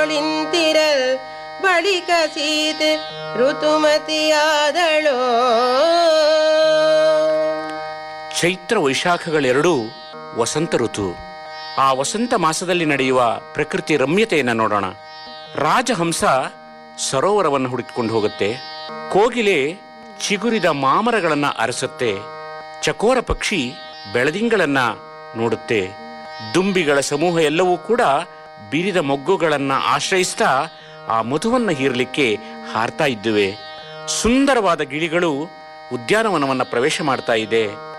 ನಿಂತಿರಲ್ ಬಳಿಕ ಸೀತೆ ಋತುಮತಿಯಾದಳೋ ಚೈತ್ರ ವೈಶಾಖಗಳೆರಡೂ ವಸಂತ ಋತು ಆ ವಸಂತ ಮಾಸದಲ್ಲಿ ನಡೆಯುವ ಪ್ರಕೃತಿ ರಮ್ಯತೆಯನ್ನು ನೋಡೋಣ ರಾಜಹಂಸ ಸರೋವರವನ್ನು ಹುಡುಕಿಕೊಂಡು ಹೋಗುತ್ತೆ ಕೋಗಿಲೆ ಚಿಗುರಿದ ಮಾಮರಗಳನ್ನ ಅರಸುತ್ತೆ ಚಕೋರ ಪಕ್ಷಿ ಬೆಳದಿಂಗಳನ್ನ ನೋಡುತ್ತೆ ದುಂಬಿಗಳ ಸಮೂಹ ಎಲ್ಲವೂ ಕೂಡ ಬಿರಿದ ಮೊಗ್ಗುಗಳನ್ನ ಆಶ್ರಯಿಸ್ತಾ ಆ ಮಧುವನ್ನ ಹೀರಲಿಕ್ಕೆ ಹಾರ್ತಾ ಇದ್ದುವೆ ಸುಂದರವಾದ ಗಿಳಿಗಳು ಉದ್ಯಾನವನವನ್ನ ಪ್ರವೇಶ ಮಾಡ್ತಾ ಇದೆ